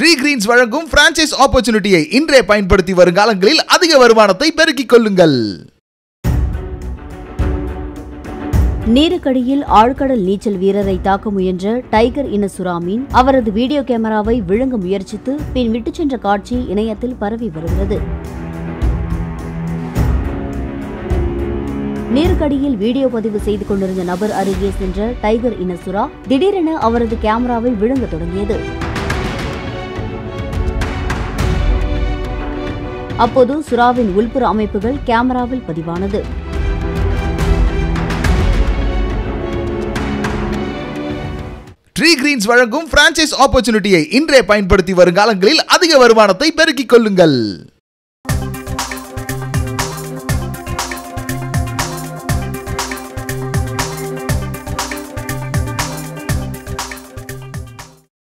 tree Green's வழங்கும் franchise ஆப்பர்ச்சுனிட்டியை இன்றே பயன்படுத்தி வருங்காலங்களில் அதிக வருமானத்தை பெருக்கிக் கொள்ளுங்கள் நீருக்கடியில் ஆழ்கடல் நீச்சல் வீரரை தாக்க முயன்ற டைகர் இன சுறாமீன் அவரது வீடியோ கேமராவை விழுங்க முயற்சித்து பின் விட்டுச் சென்ற காட்சி இணையத்தில் பரவி வருகிறது நீருக்கடியில் வீடியோ பதிவு செய்து கொண்டிருந்த நபர் அருகே சென்ற டைகர் இன சுறா திடீரென அவரது கேமராவை விழுங்க தொடங்கியது அப்போது சுறாவின் உள்புற அமைப்புகள் கேமராவில் பதிவானது ட்ரீ கிரீன்ஸ் வழங்கும் பிரான்ச்சைஸ் ஆப்பர்ச்சுனிட்டியை இன்றே பயன்படுத்தி வருங்காலங்களில் அதிக வருமானத்தை பெருக்கிக் கொள்ளுங்கள்